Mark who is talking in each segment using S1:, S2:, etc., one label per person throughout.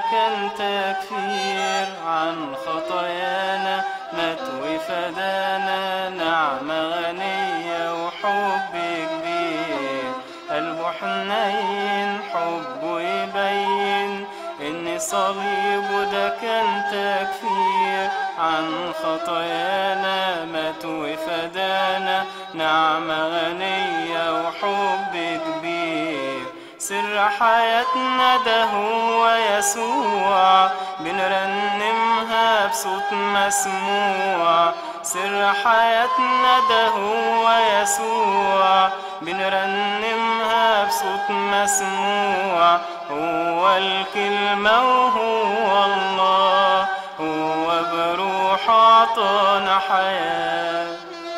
S1: كان تكفير عن خطايانا مات وفدانا نعمة غنية وحب كبير قلبه حنين حبه يبين إن صليبه ده كان تكفير عن خطايانا مات وفدانا نعمة غنية وحب كبير سر حياتنا ده هو يسوع بنرنمها بصوت مسموع سر حياتنا ده هو يسوع بنرنمها بصوت مسموع هو الكلمة وهو الله هو بروح عطانا حياه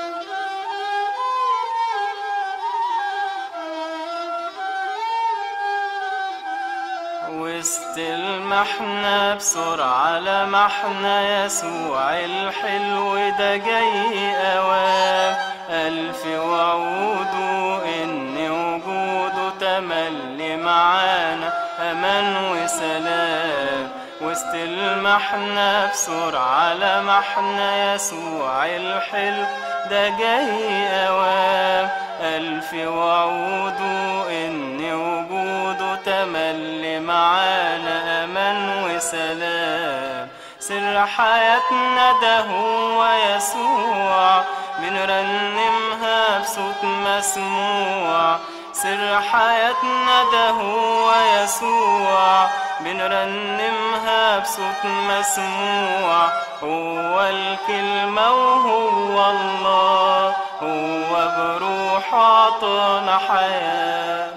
S1: وسط المحنة بسرعة لمحنا يسوع الحلو ده جاي أوام ألف وعوده إن وجوده تملي معانا أمان وسلام وسط المحنة بسرعة لمحنا يسوع الحلو ده جاي أوام ألف وعوده إن وجوده تملي معانا أمان وسلام سر حياتنا ده هو يسوع بنرنمها بصوت مسموع سر حياتنا ده هو يسوع بنرنمها بصوت مسموع هو الكلمة وهو الله هو بروح عطانا حياه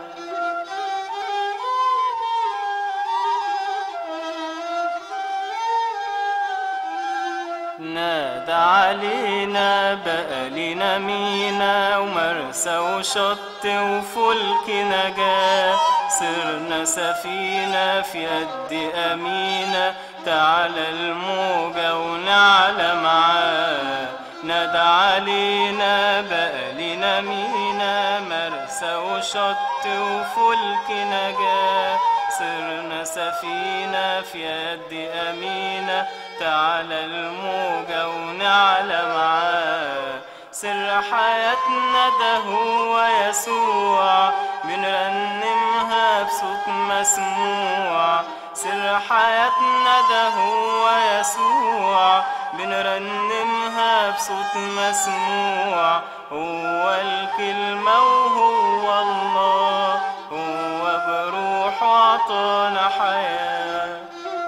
S1: نادى علينا بقى لنا مينا ومرسى وشط وفلك نجاة صرنا سفينة في يد أمينة تعالى الموجة ونعلى معاه نادى علينا بقى لنا مينا مرسى وشط وفلك نجاة صرنا سفينة في يد أمينة تعالى الموجة ونعلى معاه سر حياتنا ده هو يسوع بنرنمها بصوت مسموع سر حياتنا ده هو يسوع بنرنمها بصوت مسموع هو الكلمة وهو الله هو بروح عطانا حياه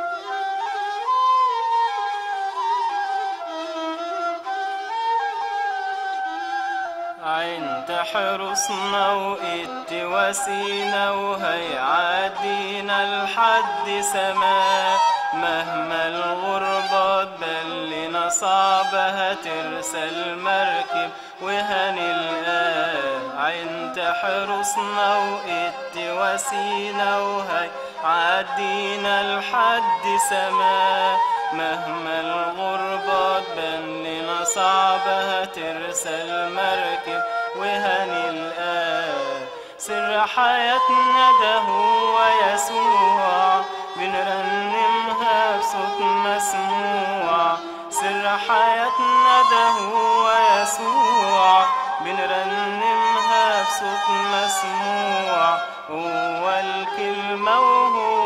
S1: عين تحرسنا وإت وسينا وهيعدينا لحد سماء مهما الغربة تبلنا صعبة هترسل مركب وهنلقاه عين تحرسنا وإت وسينا وهيعدينا لحد سماء مهما الغربة تبان لنا صعبة هترسل مركب وهنلقاه سر حياتنا ده هو يسوع بنرنمها بصوت مسموع سر حياتنا ده هو يسوع بنرنمها بصوت مسموع هو الكلمة وهو